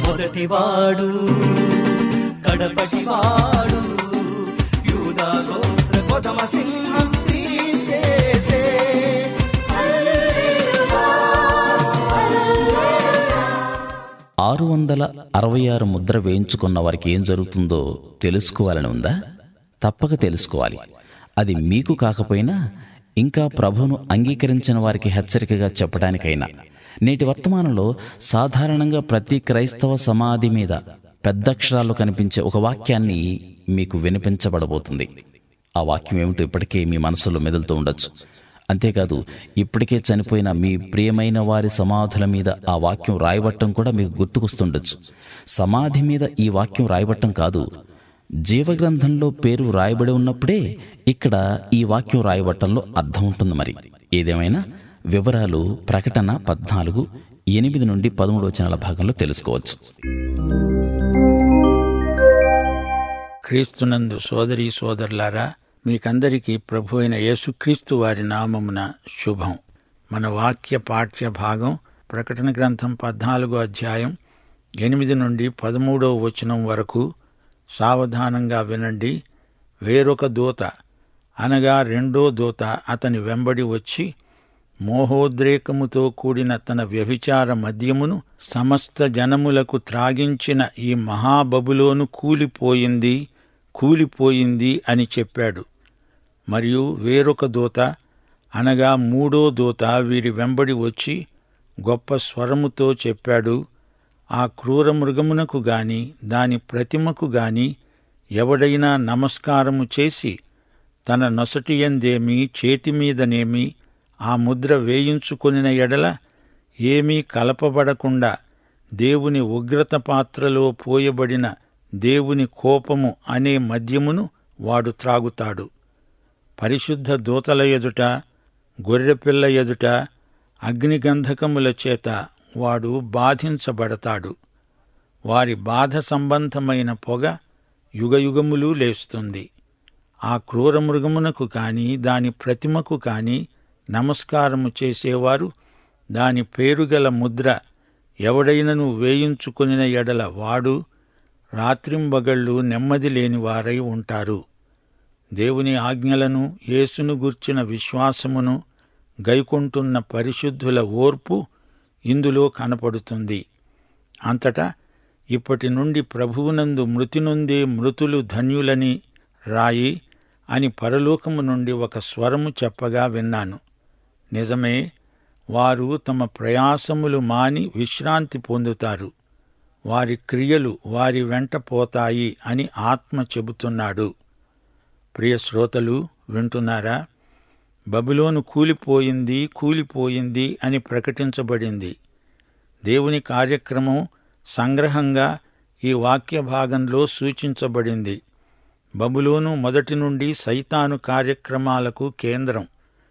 మొదటివాడు కడపటివాడు యూదా గోత్ర కొదమ సింహం క్రీస్తేసే. ఆరు వందల అరవై ఆరు ముద్ర వేయించుకున్న వారికి ఏం జరుగుతుందో తెలుసుకోవాలని ఉందా తప్పక తెలుసుకోవాలి అది మీకు కాకపోయినా ఇంకా ప్రభువును అంగీకరించిన వారికి హెచ్చరికగా చెప్పడానికైనా నేటి వర్తమానంలో సాధారణంగా ప్రతి క్రైస్తవ సమాధి మీద పెద్దక్షరాల్లో కనిపించే ఒక వాక్యాన్ని మీకు వినిపించబడబోతుంది ఆ వాక్యం ఏమిటో ఇప్పటికే మీ మనసులో మెదులుతూ ఉండొచ్చు అంతేకాదు ఇప్పటికే చనిపోయిన మీ ప్రియమైన వారి సమాధుల మీద ఆ వాక్యం రాయబట్టం కూడా మీకు గుర్తుకొస్తుండొచ్చు సమాధి మీద ఈ వాక్యం రాయబట్టం కాదు జీవగ్రంథంలో పేరు రాయబడి ఉన్నప్పుడే ఇక్కడ ఈ వాక్యం రాయబట్టంలో అర్థం ఉంటుంది మరి ఏదేమైనా వివరాలు ప్రకటన పద్నాలుగు ఎనిమిది నుండి పదమూడు వచనాల భాగంలో తెలుసుకోవచ్చు క్రీస్తునందు సోదరీ సోదరులారా మీకందరికీ ప్రభు అయిన యేసుక్రీస్తు వారి నామమున శుభం మన వాక్య పాఠ్య భాగం ప్రకటన గ్రంథం పద్నాలుగో అధ్యాయం ఎనిమిది నుండి పదమూడో వచనం వరకు సావధానంగా వినండి వేరొక దూత అనగా రెండో దూత అతని వెంబడి వచ్చి మోహోద్రేకముతో కూడిన తన వ్యభిచార మద్యమును సమస్త జనములకు త్రాగించిన ఈ మహాబబులోను కూలిపోయింది కూలిపోయింది అని చెప్పాడు మరియు వేరొక దూత అనగా మూడో దూత వీరి వెంబడి వచ్చి గొప్ప స్వరముతో చెప్పాడు ఆ క్రూర మృగమునకు గాని దాని ప్రతిమకు గాని ఎవడైనా నమస్కారము చేసి తన నొసటియందేమి చేతిమీదనేమి ఆ ముద్ర వేయించుకొనిన ఎడల ఏమీ కలపబడకుండా దేవుని ఉగ్రత పాత్రలో పోయబడిన దేవుని కోపము అనే మద్యమును వాడు త్రాగుతాడు పరిశుద్ధ దూతల ఎదుట గొర్రెపిల్ల ఎదుట అగ్నిగంధకముల చేత వాడు బాధించబడతాడు వారి బాధ సంబంధమైన పొగ యుగయుగములు లేస్తుంది ఆ క్రూర మృగమునకు కాని దాని ప్రతిమకు కాని నమస్కారము చేసేవారు దాని పేరుగల ముద్ర ఎవడైనను వేయించుకొనిన ఎడల వాడు రాత్రింబగళ్ళు నెమ్మది లేని వారై ఉంటారు దేవుని ఆజ్ఞలను యేసును గూర్చిన విశ్వాసమును గైకొంటున్న పరిశుద్ధుల ఓర్పు ఇందులో కనపడుతుంది అంతటా ఇప్పటి నుండి ప్రభువునందు మృతి నొందే మృతులు ధన్యులని రాయి అని పరలోకము నుండి ఒక స్వరము చెప్పగా విన్నాను నిజమే వారు తమ ప్రయాసములు మాని విశ్రాంతి పొందుతారు వారి క్రియలు వారి వెంట పోతాయి అని ఆత్మ చెబుతున్నాడు ప్రియ శ్రోతలు వింటున్నారా బబులోను కూలిపోయింది కూలిపోయింది అని ప్రకటించబడింది దేవుని కార్యక్రమం సంగ్రహంగా ఈ వాక్య భాగంలో సూచించబడింది బబులోను మొదటి నుండి సైతాను కార్యక్రమాలకు కేంద్రం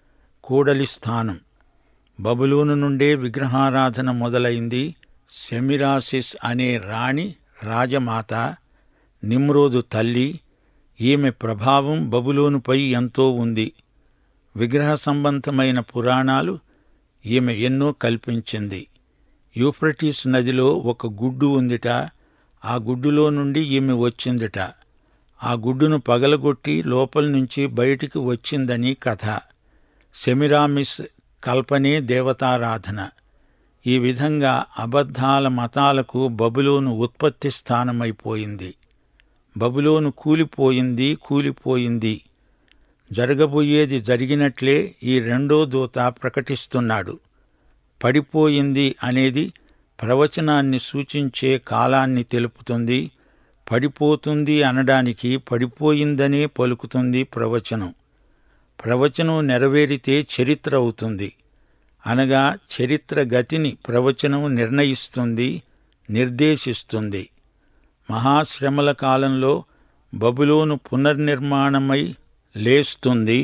కూడలి స్థానం బబులోను నుండే విగ్రహారాధన మొదలైంది సెమిరాసిస్ అనే రాణి రాజమాత నిమ్రోదు తల్లి ఈమె ప్రభావం బబులోనుపై ఎంతో ఉంది విగ్రహ సంబంధమైన పురాణాలు ఈమె ఎన్నో కల్పించింది యూఫ్రటీస్ నదిలో ఒక గుడ్డు ఉందిట ఆ గుడ్డులో నుండి ఈమె వచ్చిందిట ఆ గుడ్డును పగలగొట్టి లోపల నుంచి బయటికి వచ్చిందని కథ సెమిరామిస్ కల్పనే దేవతారాధన ఈ విధంగా అబద్ధాల మతాలకు బబులోను ఉత్పత్తి స్థానమైపోయింది బబులోను కూలిపోయింది కూలిపోయింది జరగబోయేది జరిగినట్లే ఈ రెండో దూత ప్రకటిస్తున్నాడు పడిపోయింది అనేది ప్రవచనాన్ని సూచించే కాలాన్ని తెలుపుతుంది పడిపోతుంది అనడానికి పడిపోయిందనే పలుకుతుంది ప్రవచనం ప్రవచనం నెరవేరితే చరిత్ర అవుతుంది అనగా చరిత్ర గతిని ప్రవచనం నిర్ణయిస్తుంది నిర్దేశిస్తుంది మహాశ్రమల కాలంలో బబులోను పునర్నిర్మాణమై లేస్తుంది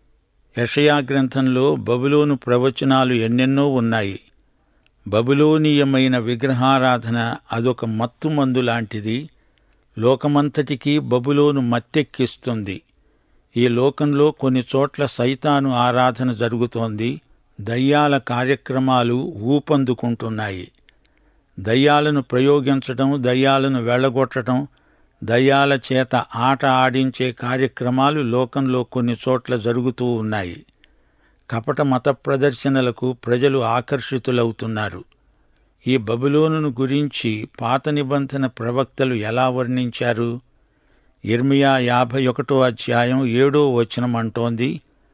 యషయా గ్రంథంలో బబులోను ప్రవచనాలు ఎన్నెన్నో ఉన్నాయి బబులోనీయమైన విగ్రహారాధన అదొక మత్తుమందు లాంటిది లోకమంతటికీ బబులోను మత్తెక్కిస్తుంది ఈ లోకంలో కొన్ని చోట్ల సైతాను ఆరాధన జరుగుతోంది దయ్యాల కార్యక్రమాలు ఊపందుకుంటున్నాయి దయ్యాలను ప్రయోగించటం దయ్యాలను వెళ్ళగొట్టటం దయ్యాల చేత ఆట ఆడించే కార్యక్రమాలు లోకంలో కొన్ని చోట్ల జరుగుతూ ఉన్నాయి కపట మత ప్రదర్శనలకు ప్రజలు ఆకర్షితులవుతున్నారు ఈ బబులోనును గురించి పాత నిబంధన ప్రవక్తలు ఎలా వర్ణించారు ఇర్మియా యాభై ఒకటో అధ్యాయం ఏడో వచనం అంటోంది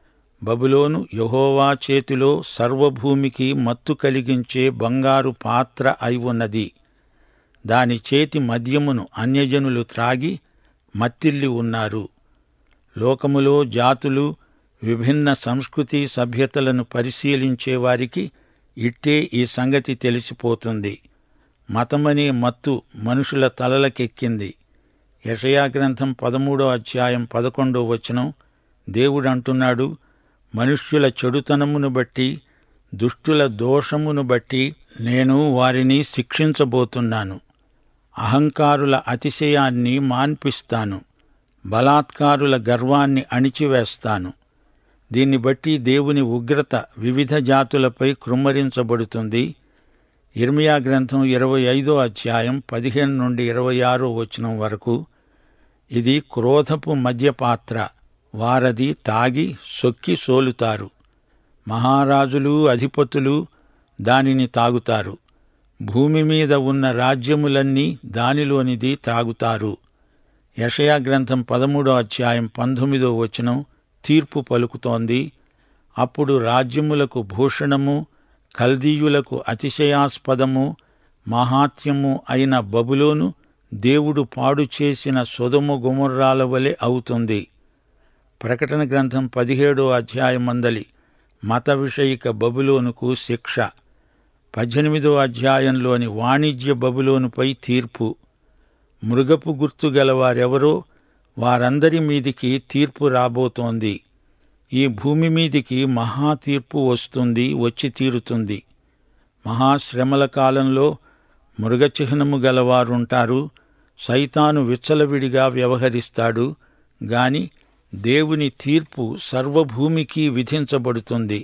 బబులోను యహోవా చేతిలో సర్వభూమికి మత్తు కలిగించే బంగారు పాత్ర అయి ఉన్నది దాని చేతి మద్యమును అన్యజనులు త్రాగి మత్తిల్లి ఉన్నారు లోకములో జాతులు విభిన్న సంస్కృతి సభ్యతలను పరిశీలించే వారికి ఇట్టే ఈ సంగతి తెలిసిపోతుంది మతమనే మత్తు మనుషుల తలలకెక్కింది యషయా గ్రంథం పదమూడో అధ్యాయం పదకొండో వచనం దేవుడు అంటున్నాడు మనుష్యుల చెడుతనమును బట్టి దుష్టుల దోషమును బట్టి నేను వారిని శిక్షించబోతున్నాను అహంకారుల అతిశయాన్ని మాన్పిస్తాను బలాత్కారుల గర్వాన్ని అణిచివేస్తాను దీన్ని బట్టి దేవుని ఉగ్రత వివిధ జాతులపై కృమ్మరించబడుతుంది ఇర్మియా గ్రంథం ఇరవై ఐదో అధ్యాయం పదిహేను నుండి ఇరవై ఆరో వచనం వరకు ఇది క్రోధపు మద్యపాత్ర వారది తాగి సొక్కి సోలుతారు మహారాజులు అధిపతులు దానిని తాగుతారు భూమి మీద ఉన్న రాజ్యములన్నీ దానిలోనిది త్రాగుతారు యషయా గ్రంథం పదమూడో అధ్యాయం పంతొమ్మిదో వచనం తీర్పు పలుకుతోంది అప్పుడు రాజ్యములకు భూషణము కల్దీయులకు అతిశయాస్పదము మహాత్యము అయిన బబులోను దేవుడు పాడు చేసిన సొదము గుమర్రాల వలె అవుతుంది ప్రకటన గ్రంథం పదిహేడో అధ్యాయమందలి మత విషయిక బబులోనుకు శిక్ష పద్దెనిమిదో అధ్యాయంలోని వాణిజ్య బబులోనుపై తీర్పు మృగపు గుర్తు గలవారెవరో వారందరి మీదికి తీర్పు రాబోతోంది ఈ భూమి మీదికి మహా తీర్పు వస్తుంది వచ్చి తీరుతుంది మహాశ్రమల కాలంలో మృగచిహ్నము గలవారుంటారు సైతాను విచ్చలవిడిగా వ్యవహరిస్తాడు గాని దేవుని తీర్పు సర్వభూమికి విధించబడుతుంది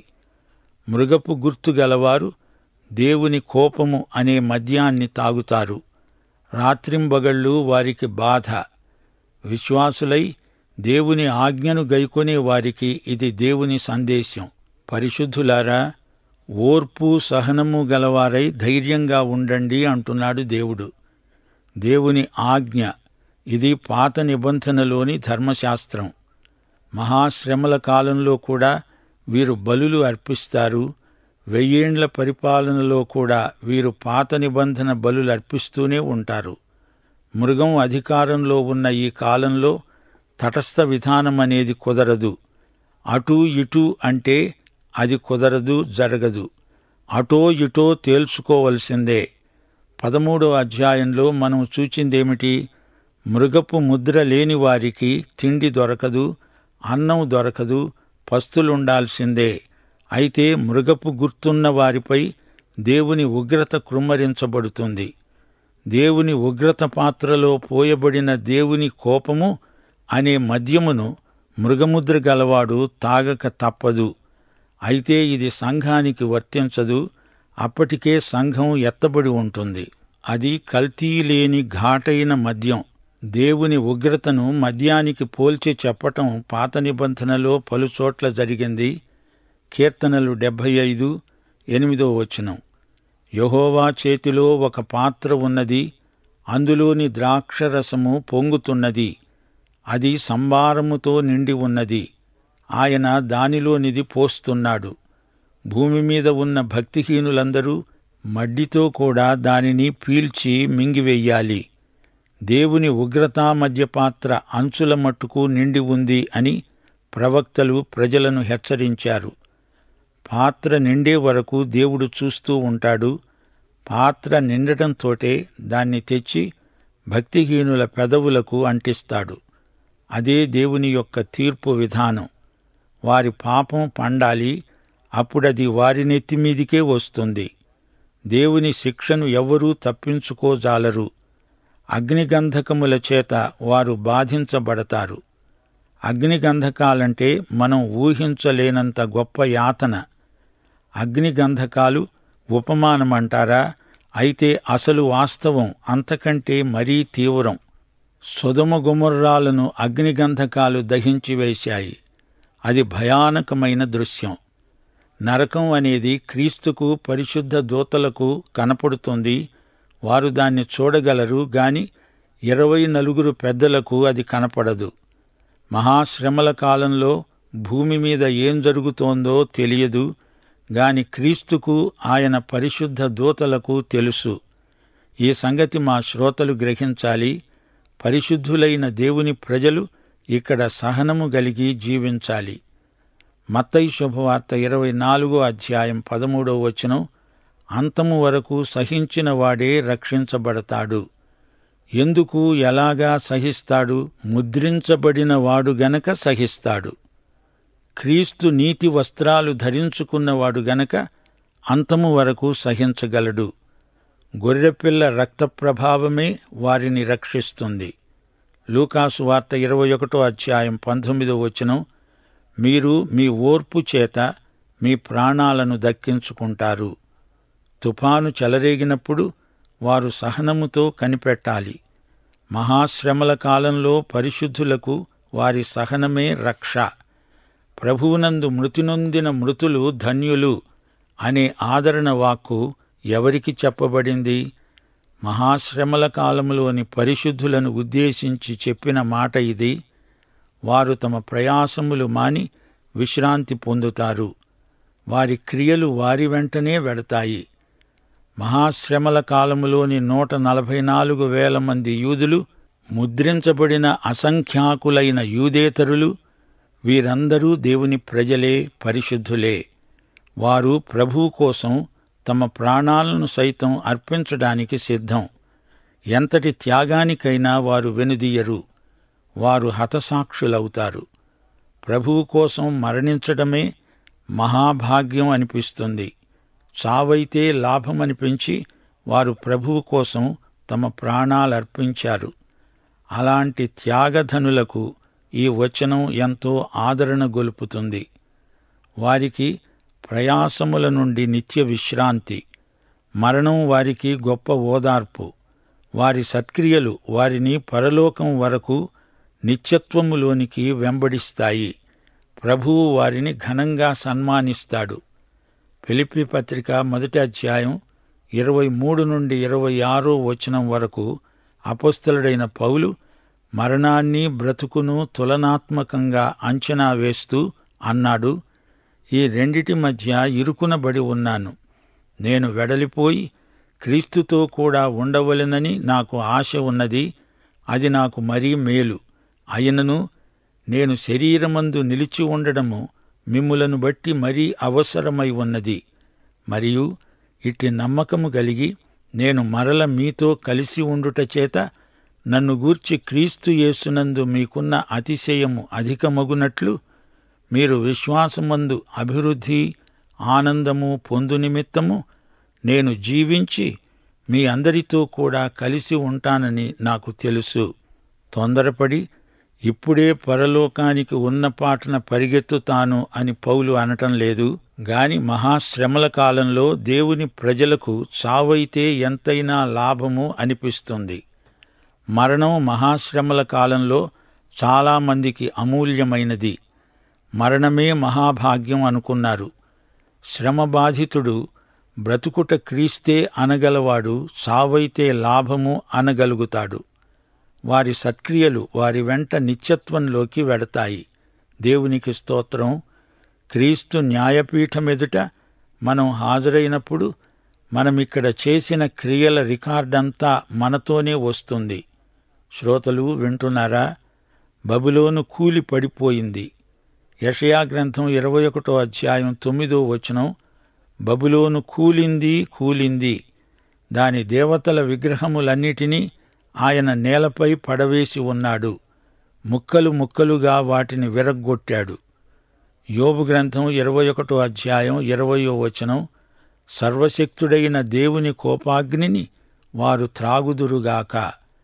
మృగపు గుర్తు గలవారు దేవుని కోపము అనే మద్యాన్ని తాగుతారు రాత్రింబగళ్ళు వారికి బాధ విశ్వాసులై దేవుని ఆజ్ఞను గైకొనే వారికి ఇది దేవుని సందేశం పరిశుద్ధులారా ఓర్పు సహనము గలవారై ధైర్యంగా ఉండండి అంటున్నాడు దేవుడు దేవుని ఆజ్ఞ ఇది పాత నిబంధనలోని ధర్మశాస్త్రం మహాశ్రమల కాలంలో కూడా వీరు బలులు అర్పిస్తారు వెయ్యేండ్ల పరిపాలనలో కూడా వీరు పాత నిబంధన బలులు అర్పిస్తూనే ఉంటారు మృగం అధికారంలో ఉన్న ఈ కాలంలో తటస్థ విధానం అనేది కుదరదు అటూ ఇటూ అంటే అది కుదరదు జరగదు అటో ఇటో తేల్చుకోవలసిందే పదమూడో అధ్యాయంలో మనం చూచిందేమిటి మృగపు ముద్ర లేని వారికి తిండి దొరకదు అన్నం దొరకదు పస్తులుండాల్సిందే అయితే మృగపు గుర్తున్న వారిపై దేవుని ఉగ్రత కృమ్మరించబడుతుంది దేవుని ఉగ్రత పాత్రలో పోయబడిన దేవుని కోపము అనే మద్యమును మృగముద్ర గలవాడు తాగక తప్పదు అయితే ఇది సంఘానికి వర్తించదు అప్పటికే సంఘం ఎత్తబడి ఉంటుంది అది కల్తీ లేని ఘాటైన మద్యం దేవుని ఉగ్రతను మద్యానికి పోల్చి చెప్పటం పాత నిబంధనలో పలుచోట్ల జరిగింది కీర్తనలు డెబ్భై ఐదు ఎనిమిదో వచనం యహోవా చేతిలో ఒక పాత్ర ఉన్నది అందులోని ద్రాక్షరసము పొంగుతున్నది అది సంబారముతో నిండి ఉన్నది ఆయన దానిలోనిది పోస్తున్నాడు భూమి మీద ఉన్న భక్తిహీనులందరూ మడ్డితో కూడా దానిని పీల్చి మింగివెయ్యాలి దేవుని ఉగ్రతా మధ్యపాత్ర అంచుల మట్టుకు నిండి ఉంది అని ప్రవక్తలు ప్రజలను హెచ్చరించారు పాత్ర నిండే వరకు దేవుడు చూస్తూ ఉంటాడు పాత్ర నిండటంతోటే దాన్ని తెచ్చి భక్తిహీనుల పెదవులకు అంటిస్తాడు అదే దేవుని యొక్క తీర్పు విధానం వారి పాపం పండాలి అప్పుడది వారి నెత్తిమీదికే వస్తుంది దేవుని శిక్షను ఎవ్వరూ తప్పించుకోజాలరు అగ్నిగంధకముల చేత వారు బాధించబడతారు అగ్నిగంధకాలంటే మనం ఊహించలేనంత గొప్ప యాతన అగ్నిగంధకాలు ఉపమానమంటారా అయితే అసలు వాస్తవం అంతకంటే మరీ తీవ్రం సుధమ గుమర్రాలను అగ్నిగంధకాలు దహించి వేశాయి అది భయానకమైన దృశ్యం నరకం అనేది క్రీస్తుకు పరిశుద్ధ దూతలకు కనపడుతుంది వారు దాన్ని చూడగలరు గాని ఇరవై నలుగురు పెద్దలకు అది కనపడదు మహాశ్రమల కాలంలో భూమి మీద ఏం జరుగుతోందో తెలియదు గాని క్రీస్తుకు ఆయన పరిశుద్ధ దూతలకు తెలుసు ఈ సంగతి మా శ్రోతలు గ్రహించాలి పరిశుద్ధులైన దేవుని ప్రజలు ఇక్కడ సహనము గలిగి జీవించాలి మత్తయి శుభవార్త ఇరవై నాలుగో అధ్యాయం పదమూడో వచనం అంతము వరకు సహించిన వాడే రక్షించబడతాడు ఎందుకు ఎలాగా సహిస్తాడు ముద్రించబడిన వాడు గనక సహిస్తాడు క్రీస్తు నీతి వస్త్రాలు ధరించుకున్నవాడు గనక అంతము వరకు సహించగలడు గొర్రెపిల్ల రక్త ప్రభావమే వారిని రక్షిస్తుంది లూకాసు వార్త ఇరవై ఒకటో అధ్యాయం పంతొమ్మిదో వచనం మీరు మీ ఓర్పు చేత మీ ప్రాణాలను దక్కించుకుంటారు తుఫాను చెలరేగినప్పుడు వారు సహనముతో కనిపెట్టాలి మహాశ్రమల కాలంలో పరిశుద్ధులకు వారి సహనమే రక్ష ప్రభువునందు మృతి నొందిన మృతులు ధన్యులు అనే ఆదరణ వాక్కు ఎవరికి చెప్పబడింది మహాశ్రమల కాలములోని పరిశుద్ధులను ఉద్దేశించి చెప్పిన మాట ఇది వారు తమ ప్రయాసములు మాని విశ్రాంతి పొందుతారు వారి క్రియలు వారి వెంటనే వెడతాయి మహాశ్రమల కాలములోని నూట నలభై నాలుగు వేల మంది యూదులు ముద్రించబడిన అసంఖ్యాకులైన యూదేతరులు వీరందరూ దేవుని ప్రజలే పరిశుద్ధులే వారు ప్రభువు కోసం తమ ప్రాణాలను సైతం అర్పించడానికి సిద్ధం ఎంతటి త్యాగానికైనా వారు వెనుదీయరు వారు హతసాక్షులవుతారు ప్రభువు కోసం మరణించడమే మహాభాగ్యం అనిపిస్తుంది చావైతే లాభమనిపించి వారు ప్రభువు కోసం తమ ప్రాణాలర్పించారు అలాంటి త్యాగధనులకు ఈ వచనం ఎంతో ఆదరణ గొలుపుతుంది వారికి ప్రయాసముల నుండి నిత్య విశ్రాంతి మరణం వారికి గొప్ప ఓదార్పు వారి సత్క్రియలు వారిని పరలోకం వరకు నిత్యత్వములోనికి వెంబడిస్తాయి ప్రభువు వారిని ఘనంగా సన్మానిస్తాడు ఫిలిప్పి పత్రిక మొదటి అధ్యాయం ఇరవై మూడు నుండి ఇరవై ఆరో వచనం వరకు అపస్తులుడైన పౌలు మరణాన్ని బ్రతుకును తులనాత్మకంగా అంచనా వేస్తూ అన్నాడు ఈ రెండిటి మధ్య ఇరుకునబడి ఉన్నాను నేను వెడలిపోయి క్రీస్తుతో కూడా ఉండవలెనని నాకు ఆశ ఉన్నది అది నాకు మరీ మేలు అయినను నేను శరీరమందు నిలిచి ఉండడము మిమ్ములను బట్టి మరీ అవసరమై ఉన్నది మరియు ఇట్టి నమ్మకము కలిగి నేను మరల మీతో కలిసి ఉండుట చేత నన్ను గూర్చి క్రీస్తు యేసునందు మీకున్న అతిశయము అధికమగునట్లు మీరు విశ్వాసమందు అభివృద్ధి ఆనందము పొందు నిమిత్తము నేను జీవించి మీ అందరితో కూడా కలిసి ఉంటానని నాకు తెలుసు తొందరపడి ఇప్పుడే పరలోకానికి ఉన్న పాటన పరిగెత్తుతాను అని పౌలు అనటం లేదు గాని మహాశ్రమల కాలంలో దేవుని ప్రజలకు చావైతే ఎంతైనా లాభము అనిపిస్తుంది మరణం మహాశ్రమల కాలంలో చాలామందికి అమూల్యమైనది మరణమే మహాభాగ్యం అనుకున్నారు శ్రమబాధితుడు బ్రతుకుట క్రీస్తే అనగలవాడు చావైతే లాభము అనగలుగుతాడు వారి సత్క్రియలు వారి వెంట నిత్యత్వంలోకి వెడతాయి దేవునికి స్తోత్రం క్రీస్తు న్యాయపీఠమెదుట మనం హాజరైనప్పుడు మనమిక్కడ చేసిన క్రియల రికార్డంతా మనతోనే వస్తుంది శ్రోతలు వింటున్నారా బబులోను కూలి పడిపోయింది యషయా గ్రంథం ఇరవై ఒకటో అధ్యాయం తొమ్మిదో వచనం బబులోను కూలింది కూలింది దాని దేవతల విగ్రహములన్నిటినీ ఆయన నేలపై పడవేసి ఉన్నాడు ముక్కలు ముక్కలుగా వాటిని విరగ్గొట్టాడు యోబు గ్రంథం ఇరవై ఒకటో అధ్యాయం ఇరవయో వచనం సర్వశక్తుడైన దేవుని కోపాగ్నిని వారు త్రాగుదురుగాక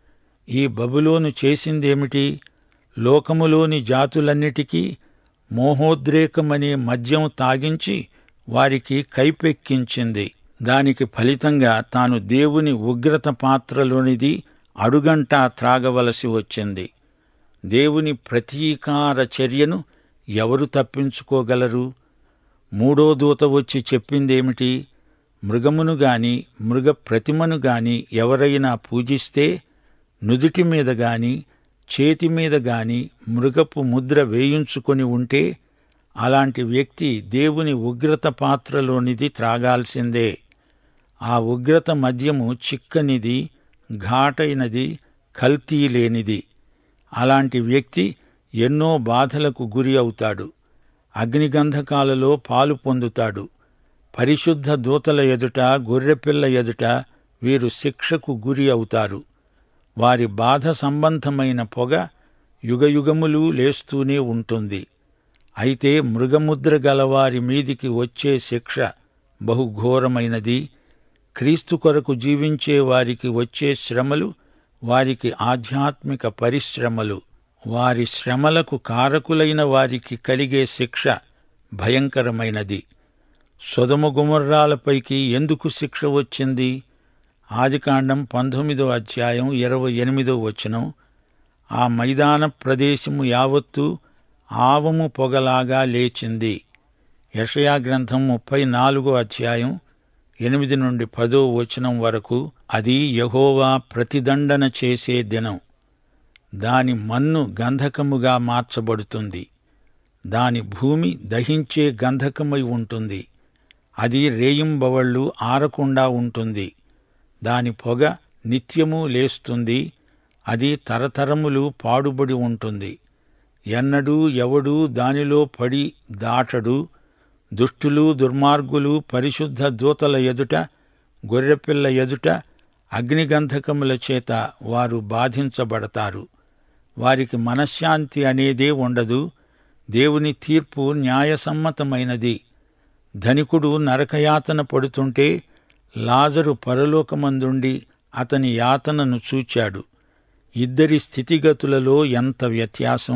ఈ బబులోను చేసిందేమిటి లోకములోని జాతులన్నిటికీ మోహోద్రేకమనే మద్యం తాగించి వారికి కైపెక్కించింది దానికి ఫలితంగా తాను దేవుని ఉగ్రత పాత్రలోనిది అడుగంటా త్రాగవలసి వచ్చింది దేవుని ప్రతీకార చర్యను ఎవరు తప్పించుకోగలరు మూడో దూత వచ్చి చెప్పిందేమిటి మృగమును గాని మృగ ప్రతిమను గాని ఎవరైనా పూజిస్తే నుదుటి మీద గాని చేతి మీద గాని మృగపు ముద్ర వేయించుకొని ఉంటే అలాంటి వ్యక్తి దేవుని ఉగ్రత పాత్రలోనిది త్రాగాల్సిందే ఆ ఉగ్రత మద్యము చిక్కనిది ఘాటైనది కల్తీ లేనిది అలాంటి వ్యక్తి ఎన్నో బాధలకు గురి అవుతాడు అగ్నిగంధకాలలో పాలు పొందుతాడు పరిశుద్ధ దూతల ఎదుట గొర్రెపిల్ల ఎదుట వీరు శిక్షకు గురి అవుతారు వారి బాధ సంబంధమైన పొగ యుగయుగములు లేస్తూనే ఉంటుంది అయితే మృగముద్ర గలవారి మీదికి వచ్చే శిక్ష బహుఘోరమైనది క్రీస్తు కొరకు జీవించే వారికి వచ్చే శ్రమలు వారికి ఆధ్యాత్మిక పరిశ్రమలు వారి శ్రమలకు కారకులైన వారికి కలిగే శిక్ష భయంకరమైనది సొదమ గుమర్రాలపైకి ఎందుకు శిక్ష వచ్చింది ఆదికాండం పంతొమ్మిదో అధ్యాయం ఇరవై ఎనిమిదో వచనం ఆ మైదాన ప్రదేశము యావత్తు ఆవము పొగలాగా లేచింది యషయా గ్రంథం ముప్పై నాలుగో అధ్యాయం ఎనిమిది నుండి పదో వచనం వరకు అది యహోవా ప్రతిదండన చేసే దినం దాని మన్ను గంధకముగా మార్చబడుతుంది దాని భూమి దహించే గంధకమై ఉంటుంది అది రేయింబవళ్ళు ఆరకుండా ఉంటుంది దాని పొగ నిత్యము లేస్తుంది అది తరతరములు పాడుబడి ఉంటుంది ఎన్నడూ ఎవడూ దానిలో పడి దాటడు దుష్టులు దుర్మార్గులు పరిశుద్ధ దూతల ఎదుట గొర్రెపిల్ల ఎదుట అగ్నిగంధకముల చేత వారు బాధించబడతారు వారికి మనశ్శాంతి అనేదే ఉండదు దేవుని తీర్పు న్యాయసమ్మతమైనది ధనికుడు నరకయాతన పడుతుంటే లాజరు పరలోకమందుండి అతని యాతనను చూచాడు ఇద్దరి స్థితిగతులలో ఎంత వ్యత్యాసం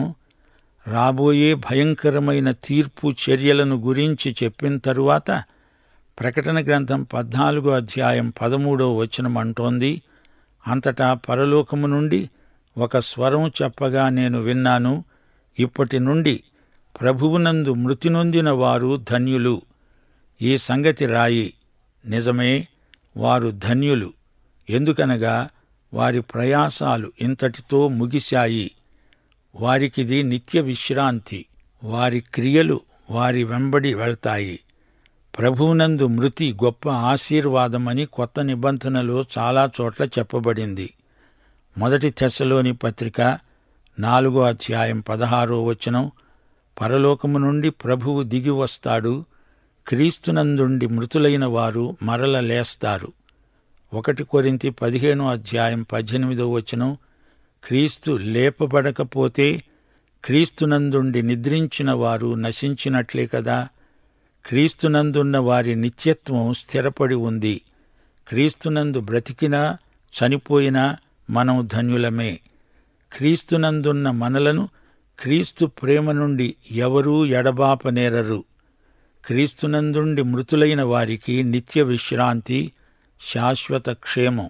రాబోయే భయంకరమైన తీర్పు చర్యలను గురించి చెప్పిన తరువాత ప్రకటన గ్రంథం పద్నాలుగో అధ్యాయం పదమూడో వచనం అంటోంది అంతటా పరలోకము నుండి ఒక స్వరం చెప్పగా నేను విన్నాను ఇప్పటి నుండి ప్రభువునందు మృతి నొందిన వారు ధన్యులు ఈ సంగతి రాయి నిజమే వారు ధన్యులు ఎందుకనగా వారి ప్రయాసాలు ఇంతటితో ముగిశాయి వారికిది నిత్య విశ్రాంతి వారి క్రియలు వారి వెంబడి వెళ్తాయి ప్రభువునందు మృతి గొప్ప ఆశీర్వాదమని కొత్త నిబంధనలో చాలా చోట్ల చెప్పబడింది మొదటి తెశలోని పత్రిక నాలుగో అధ్యాయం పదహారో వచనం పరలోకము నుండి ప్రభువు దిగి వస్తాడు క్రీస్తునందుండి మృతులైన వారు మరల లేస్తారు ఒకటి కొరింతి పదిహేనో అధ్యాయం పద్దెనిమిదో వచనం క్రీస్తు లేపబడకపోతే క్రీస్తునందుండి నిద్రించిన వారు నశించినట్లే కదా క్రీస్తునందున్న వారి నిత్యత్వం స్థిరపడి ఉంది క్రీస్తునందు బ్రతికినా చనిపోయినా మనం ధన్యులమే క్రీస్తునందున్న మనలను క్రీస్తు ప్రేమ నుండి ఎవరూ ఎడబాపనేరరు క్రీస్తునందుండి మృతులైన వారికి నిత్య విశ్రాంతి శాశ్వత క్షేమం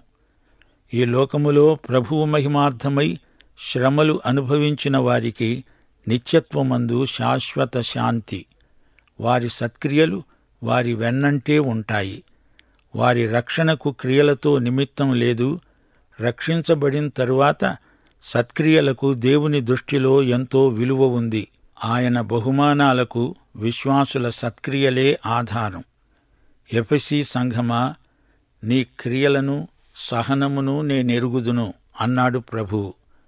ఈ లోకములో ప్రభువు మహిమార్థమై శ్రమలు అనుభవించిన వారికి నిత్యత్వమందు శాశ్వత శాంతి వారి సత్క్రియలు వారి వెన్నంటే ఉంటాయి వారి రక్షణకు క్రియలతో నిమిత్తం లేదు రక్షించబడిన తరువాత సత్క్రియలకు దేవుని దృష్టిలో ఎంతో విలువ ఉంది ఆయన బహుమానాలకు విశ్వాసుల సత్క్రియలే ఆధారం ఎఫెసి సంఘమా నీ క్రియలను సహనమును నేనెరుగుదును అన్నాడు ప్రభువు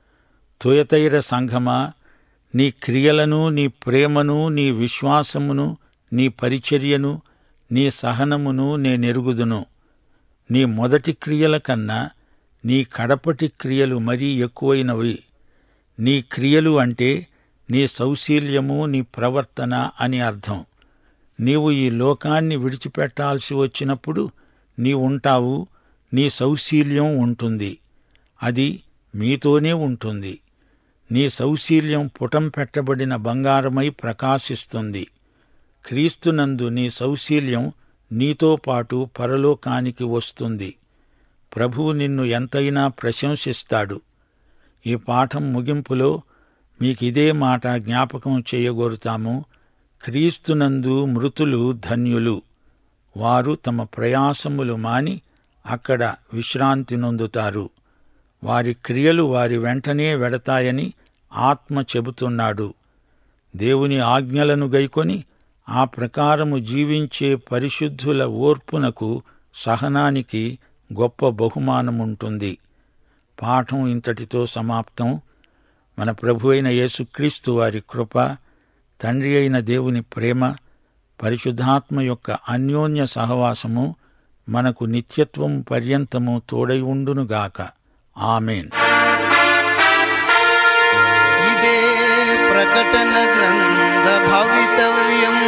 తుయతైర సంఘమా నీ క్రియలను నీ ప్రేమను నీ విశ్వాసమును నీ పరిచర్యను నీ సహనమును నేనెరుగుదును నీ మొదటి క్రియల కన్నా నీ కడపటి క్రియలు మరీ ఎక్కువైనవి నీ క్రియలు అంటే నీ సౌశీల్యము నీ ప్రవర్తన అని అర్థం నీవు ఈ లోకాన్ని విడిచిపెట్టాల్సి వచ్చినప్పుడు నీ ఉంటావు నీ సౌశీల్యం ఉంటుంది అది మీతోనే ఉంటుంది నీ సౌశీల్యం పుటం పెట్టబడిన బంగారమై ప్రకాశిస్తుంది క్రీస్తునందు నీ సౌశీల్యం నీతో పాటు పరలోకానికి వస్తుంది ప్రభువు నిన్ను ఎంతైనా ప్రశంసిస్తాడు ఈ పాఠం ముగింపులో మీకిదే మాట జ్ఞాపకం చేయగోరుతాము క్రీస్తునందు మృతులు ధన్యులు వారు తమ ప్రయాసములు మాని అక్కడ విశ్రాంతి నొందుతారు వారి క్రియలు వారి వెంటనే వెడతాయని ఆత్మ చెబుతున్నాడు దేవుని ఆజ్ఞలను గైకొని ఆ ప్రకారము జీవించే పరిశుద్ధుల ఓర్పునకు సహనానికి గొప్ప బహుమానముంటుంది పాఠం ఇంతటితో సమాప్తం మన ప్రభు అయిన యేసుక్రీస్తు వారి కృప తండ్రి అయిన దేవుని ప్రేమ పరిశుద్ధాత్మ యొక్క అన్యోన్య సహవాసము మనకు నిత్యత్వం పర్యంతము తోడై ఉండునుగాక ఆమెన్ ఇదే ప్రకటన గ్రంథ భవితవ్యం